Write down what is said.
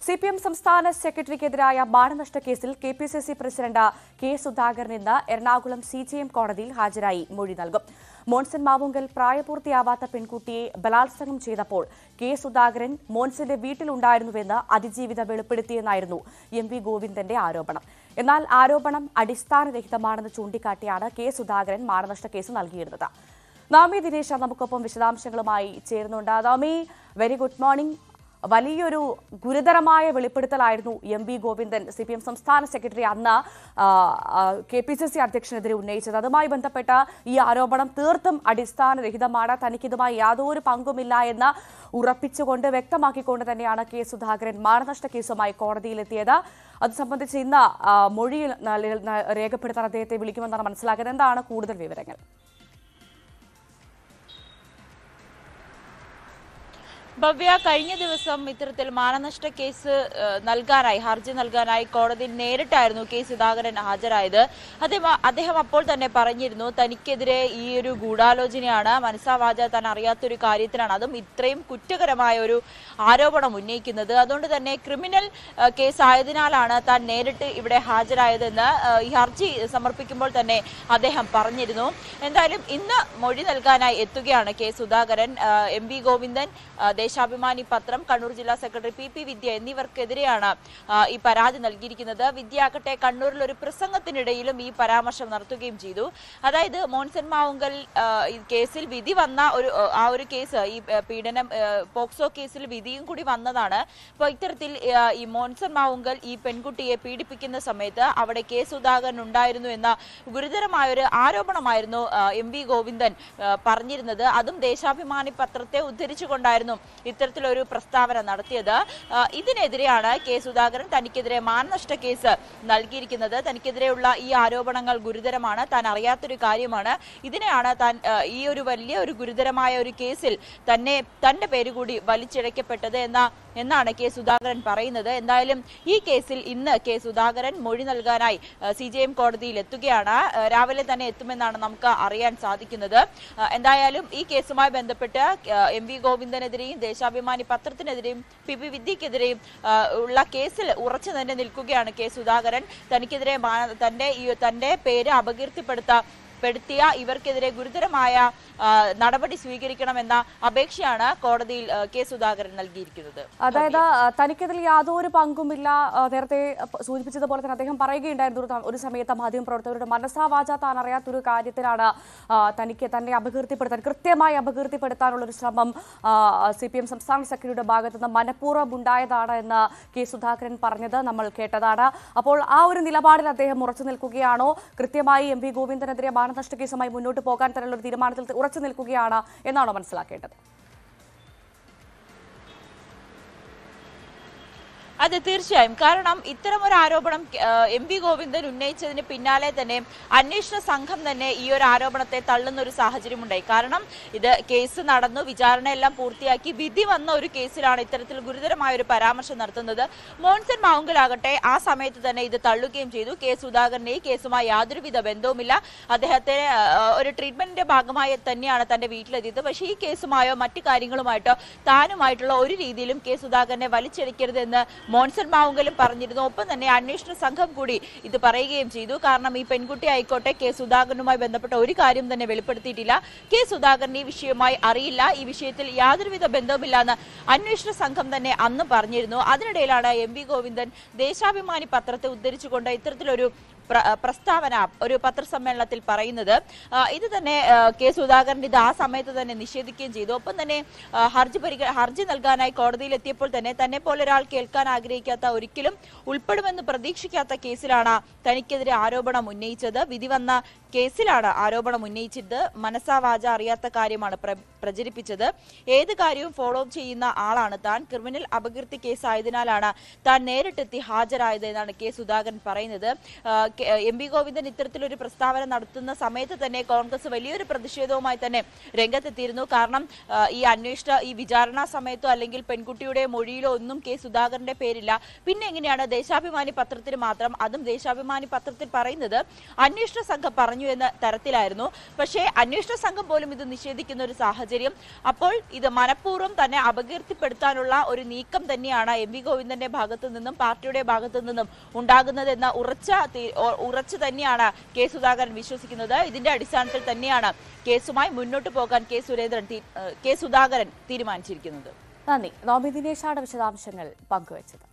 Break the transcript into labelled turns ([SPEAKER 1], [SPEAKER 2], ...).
[SPEAKER 1] C P M സംസ്ഥാന സെക്രട്ടറിക്കെതിരായ മാനനഷ്ട കേസിൽ K P C C president K Sudhakaran ഇന്ന് എറണാകുളം സി ജി എം കോടതിയിൽ ഹാജരായി മൊഴി നൽകും മോൻസൺ മാവുങ്കൽ പ്രായപൂർത്തിയാവാത്ത പെൺകുട്ടിയെ ബലാത്സംഗം ചെയ്തപ്പോൾ കെ സുധാകരൻ മോൻസന്റെ വീട്ടിലുണ്ടായിരുന്നുവെന്ന് അതിജീവിത വെളിപ്പെടുത്തിയെന്നായിരുന്നു എം വി ഗോവിന്ദന്റെ ആരോപണം എന്നാൽ ആരോപണം അടിസ്ഥാനരഹിതമാണെന്ന് ചൂണ്ടിക്കാട്ടിയാണ് കെ സുധാകരൻ മാനനഷ്ട കേസ് നൽകിയിരുന്നത് നാമി ദിനേശ നമുക്കൊപ്പം വിശദാംശങ്ങളുമായി ചേരുന്നുണ്ട് നാമി വെരി ഗുഡ് മോർണിംഗ് വലിയൊരു ഗുരുതരമായ വെളിപ്പെടുത്തലായിരുന്നു M V Govindan C P M സംസ്ഥാന സെക്രട്ടറി അന്ന് കെ പി സി സി അധ്യക്ഷനെതിരെ ഉന്നയിച്ചത് അതുമായി ബന്ധപ്പെട്ട ഈ ആരോപണം തീർത്തും അടിസ്ഥാനരഹിതമാണ് തനിക്കിതുമായി യാതൊരു പങ്കുമില്ല എന്ന് ഉറപ്പിച്ചുകൊണ്ട് വ്യക്തമാക്കിക്കൊണ്ട് തന്നെയാണ് കെ സുധാകരൻ മാനനഷ്ട കേസുമായി കോടതിയിലെത്തിയത് അത് സംബന്ധിച്ച് ഇന്ന് ആ, മൊഴി ന- ന- രേഖപ്പെടുത്താൻ അദ്ദേഹത്തെ വിളിക്കുമെന്നാണ് മനസ്സിലാക്കുന്നത് എന്താണ് കൂടുതൽ വിവരങ്ങൾ
[SPEAKER 2] ഭവ്യ കഴിഞ്ഞ ദിവസം ഇത്തരത്തിൽ മാനനഷ്ട കേസ് ഏഹ്, നൽകാനായി ഹർജി നൽകാനായി കോടതിയിൽ നേരിട്ടായിരുന്നു കെ സുധാകരൻ ഹാജരായത് അദ്ദേഹം അദ്ദേഹം അപ്പോൾ തന്നെ പറഞ്ഞിരുന്നു തനിക്കെതിരെ ഈ ഒരു ഗൂഢാലോചനയാണ് മനസ്സാവാച താൻ അറിയാത്തൊരു കാര്യത്തിലാണ് അതും ഇത്രയും കുറ്റകരമായ ഒരു ആരോപണം ഉന്നയിക്കുന്നത് അതുകൊണ്ട് തന്നെ ക്രിമിനൽ ഏഹ്, കേസ് ആയതിനാലാണ് താൻ നേരിട്ട് ഇവിടെ ഹാജരായതെന്ന് ഏഹ്, ഈ ഹർജി സമർപ്പിക്കുമ്പോൾ തന്നെ അദ്ദേഹം പറഞ്ഞിരുന്നു എന്തായാലും ഇന്ന് മൊഴി നൽകാനായി എത്തുകയാണ് കെ സുധാകരൻ ഏഹ്, എം വി ഗോവിന്ദൻ ഏഹ്, ദേശാഭിമാനി പത്രം കണ്ണൂർ ജില്ലാ സെക്രട്ടറി പി പി വിദ്യ എന്നിവർക്കെതിരെയാണ് ആ, ഈ പരാതി നൽകിയിരിക്കുന്നത് വിദ്യാകട്ടെ കണ്ണൂരിൽ ഒരു പ്രസംഗത്തിനിടയിലും ഈ പരാമർശം നടത്തുകയും ചെയ്തു അതായത് മോൻസൺ മാവുങ്കൽ ആ, ഈ കേസിൽ വിധി വന്ന ഒരു ആ ഒരു കേസ് ഈ ആ, പീഡനം ആ, പോക്സോ കേസിൽ വിധിയും കൂടി വന്നതാണ് അപ്പോൾ ഇത്തരത്തിൽ ആ, ഈ മോൻസൺ മാവുങ്കൽ ഈ പെൺകുട്ടിയെ പീഡിപ്പിക്കുന്ന സമയത്ത് അവിടെ കെ സുധാകരൻ ഉണ്ടായിരുന്നു എന്ന ഗുരുതരമായ ഒരു ആരോപണമായിരുന്നു ആ, എം വി ഗോവിന്ദൻ ആ, പറഞ്ഞിരുന്നത് അതും ദേശാഭിമാനി പത്രത്തെ ഉദ്ധരിച്ചുകൊണ്ടായിരുന്നു ഇത്തരത്തിലൊരു പ്രസ്താവന നടത്തിയത് ആ, ഇതിനെതിരെയാണ് കെ സുധാകരൻ തനിക്കെതിരെ മാനനഷ്ട കേസ് നൽകിയിരിക്കുന്നത് തനിക്കെതിരെയുള്ള ഈ ആരോപണങ്ങൾ ഗുരുതരമാണ് താൻ അറിയാത്തൊരു കാര്യമാണ് ഇതിനെയാണ് താൻ ആ, ഈ ഒരു വലിയ ഒരു ഗുരുതരമായ ഒരു കേസിൽ തന്നെ തന്റെ പേര് കൂടി വലിച്ചിഴക്കപ്പെട്ടത് എന്ന എന്നാണ് കെ സുധാകരൻ പറയുന്നത് എന്തായാലും ഈ കേസിൽ ഇന്ന് കെ സുധാകരൻ മൊഴി നൽകാനായി സി ജെ എം കോടതിയിൽ എത്തുകയാണ് ആ, രാവിലെ തന്നെ എത്തുമെന്നാണ് നമുക്ക് അറിയാൻ സാധിക്കുന്നത് ആ, എന്തായാലും ഈ കേസുമായി ബന്ധപ്പെട്ട് ആ, എം വി ഗോവിന്ദനെതിരെയും ദേശാഭിമാനി പത്രത്തിനെതിരെയും പി പി വിദ്യക്കെതിരെയും ആ, ഉള്ള കേസിൽ ഉറച്ചു തന്നെ നിൽക്കുകയാണ് കെ സുധാകരൻ തനിക്കെതിരെ മാന- തന്റെ ഈ തന്റെ പേര് അപകീർത്തിപ്പെടുത്ത പെടുത്തിയ ഇവർക്കെതിരെ ഗുരുതരമായ ആ, നടപടി സ്വീകരിക്കണമെന്ന അപേക്ഷയാണ് കോടതിയിൽ ആ, കെ സുധാകരൻ നൽകിയിരിക്കുന്നത്
[SPEAKER 1] അതായത് ആ, തനിക്കതിൽ യാതൊരു പങ്കുമില്ല ആ, നേരത്തെ പ- സൂചിപ്പിച്ചതുപോലെ തന്നെ അദ്ദേഹം പറയുകയുണ്ടായിരുന്നു ഒരു ത- ഒരു സമയത്ത് മാധ്യമപ്രവർത്തകരുടെ മനസ്സാവാച താൻ അറിയാത്തൊരു കാര്യത്തിലാണ് ആ, തനിക്ക് തന്നെ അപകീർത്തിപ്പെടുത്താൻ കൃത്യമായി അപകീർത്തിപ്പെടുത്താനുള്ള ഒരു ശ്രമം സി പി എം സംസ്ഥാന സെക്രട്ടറിയുടെ ഭാഗത്തു നിന്ന് മനഃപൂർവ്വം ഉണ്ടായതാണ് എന്ന് കെ സുധാകരൻ പറഞ്ഞത് നമ്മൾ കേട്ടതാണ് അപ്പോൾ ആ ഒരു നിലപാടിൽ അദ്ദേഹം ഉറച്ചു നിൽക്കുകയാണോ കൃത്യമായി എം വി ഗോവിന്ദനെതിരെ മാനനഷ്ട കേസുമായി മുന്നോട്ട് പോകാൻ തന്നെയുള്ള ഒരു തീരുമാനത്തിൽ ഉറച്ചു നിൽക്കുകയാണ് എന്നാണോ മനസ്സിലാക്കേണ്ടത്
[SPEAKER 2] അതെ തീർച്ചയായും കാരണം ഇത്തരം ഒരു ആരോപണം ഏഹ്, എം വി ഗോവിന്ദൻ ഉന്നയിച്ചതിന് പിന്നാലെ തന്നെ അന്വേഷണ സംഘം തന്നെ ഈ ഒരു ആരോപണത്തെ തള്ളുന്ന ഒരു സാഹചര്യമുണ്ടായി കാരണം ഇത് കേസ് നടന്നു വിചാരണ എല്ലാം പൂർത്തിയാക്കി വിധി വന്ന ഒരു കേസിലാണ് ഇത്തരത്തിൽ ഗുരുതരമായ ഒരു പരാമർശം നടത്തുന്നത് മോൻസൺ മാവുങ്കലാകട്ടെ ആ സമയത്ത് തന്നെ ഇത് തള്ളുകയും ചെയ്തു കെ സുധാകരനെ ഈ കേസുമായി യാതൊരുവിധ ബന്ധവുമില്ല അദ്ദേഹത്തെ ഏഹ്, ഒരു ട്രീറ്റ്മെന്റിന്റെ ഭാഗമായി തന്നെയാണ് തന്റെ വീട്ടിലെത്തിയത് പക്ഷേ ഈ കേസുമായോ മറ്റു കാര്യങ്ങളുമായിട്ടോ താനുമായിട്ടുള്ള ഒരു രീതിയിലും കെ സുധാകരനെ വലിച്ചെടുക്കരുതെന്ന് മോൻസൺ മാവുങ്കലും പറഞ്ഞിരുന്നു ഒപ്പം തന്നെ അന്വേഷണ സംഘം കൂടി ഇത് പറയുകയും ചെയ്തു കാരണം ഈ പെൺകുട്ടി ആയിക്കോട്ടെ കെ സുധാകരനുമായി ബന്ധപ്പെട്ട ഒരു കാര്യം തന്നെ വെളിപ്പെടുത്തിയിട്ടില്ല കെ സുധാകരൻ ഈ വിഷയവുമായി അറിയില്ല ഈ വിഷയത്തിൽ യാതൊരുവിധ ബന്ധവുമില്ലെന്ന് അന്വേഷണ സംഘം തന്നെ അന്ന് പറഞ്ഞിരുന്നു അതിനിടയിലാണ് എം വി ഗോവിന്ദൻ ദേശാഭിമാനി പത്രത്തെ ഉദ്ധരിച്ചുകൊണ്ട് ഇത്തരത്തിലൊരു പ്ര- പ്രസ്താവന ഒരു പത്രസമ്മേളനത്തിൽ പറയുന്നത് ആ, ഇത് തന്നെ ആ, കെ സുധാകരൻ ഇത് ആ സമയത്ത് തന്നെ നിഷേധിക്കുകയും ചെയ്തു ഒപ്പം തന്നെ ആ, ഹർജി പരിഗ ഹർജി നൽകാനായി കോടതിയിൽ എത്തിയപ്പോൾ തന്നെ തന്നെ പോലെ ഒരാൾ കേൾക്കാൻ ആഗ്രഹിക്കാത്ത ഒരിക്കലും ഉൾപ്പെടുമെന്ന് പ്രതീക്ഷിക്കാത്ത കേസിലാണ് തനിക്കെതിരെ ആരോപണം ഉന്നയിച്ചത് വിധി വന്ന കേസിലാണ് ആരോപണം ഉന്നയിച്ചത് മനസ്സാവാച അറിയാത്ത കാര്യമാണ് പ്ര- പ്രചരിപ്പിച്ചത് ഏത് കാര്യവും ഫോളോ അപ്പ് ചെയ്യുന്ന ആളാണ് താൻ ക്രിമിനൽ അപകീർത്തി കേസ് ആയതിനാലാണ് താൻ നേരിട്ടെത്തി ഹാജരായത് എന്നാണ് കെ സുധാകരൻ പറയുന്നത് ആ, കെ- എം വി ഗോവിന്ദൻ ഇത്തരത്തിലൊരു പ്രസ്താവന നടത്തുന്ന സമയത്ത് തന്നെ കോൺഗ്രസ് വലിയൊരു പ്രതിഷേധവുമായി തന്നെ രംഗത്തെത്തിയിരുന്നു കാരണം ആ, ഈ അന്വേഷണ ഈ വിചാരണ സമയത്തോ അല്ലെങ്കിൽ പെൺകുട്ടിയുടെ മൊഴിയിലോ ഒന്നും കെ സുധാകരന്റെ പേരില്ല പിന്നെ എങ്ങനെയാണ് ദേശാഭിമാനി പത്രത്തിന് മാത്രം അതും ദേശാഭിമാനി പത്രത്തിൽ പറയുന്നത് അന്വേഷണ സംഘം പറഞ്ഞു പറഞ്ഞു എന്ന തരത്തിലായിരുന്നു പക്ഷേ അന്വേഷണ സംഘം പോലും ഇത് നിഷേധിക്കുന്ന ഒരു സാഹചര്യം അപ്പോൾ ഇത് മനഃപൂർവ്വം തന്നെ അപകീർത്തിപ്പെടുത്താനുള്ള ഒരു നീക്കം തന്നെയാണ് എം വി ഗോവിന്ദന്റെ ഭാഗത്തു നിന്നും പാർട്ടിയുടെ ഭാഗത്തു നിന്നും ഉണ്ടാകുന്നതെന്ന ഉറച്ച തീ- ഉ- ഉറച്ചു തന്നെയാണ് കെ സുധാകരൻ വിശ്വസിക്കുന്നത് ഇതിന്റെ അടിസ്ഥാനത്തിൽ തന്നെയാണ് കേസുമായി മുന്നോട്ട് പോകാൻ കെ സുരേന്ദ്രൻ തീ- ഏഹ് കെ സുധാകരൻ തീരുമാനിച്ചിരിക്കുന്നത്
[SPEAKER 1] നന്ദി നോബി ദിനേശാണ് വിശദാംശങ്ങൾ പങ്കുവച്ചത്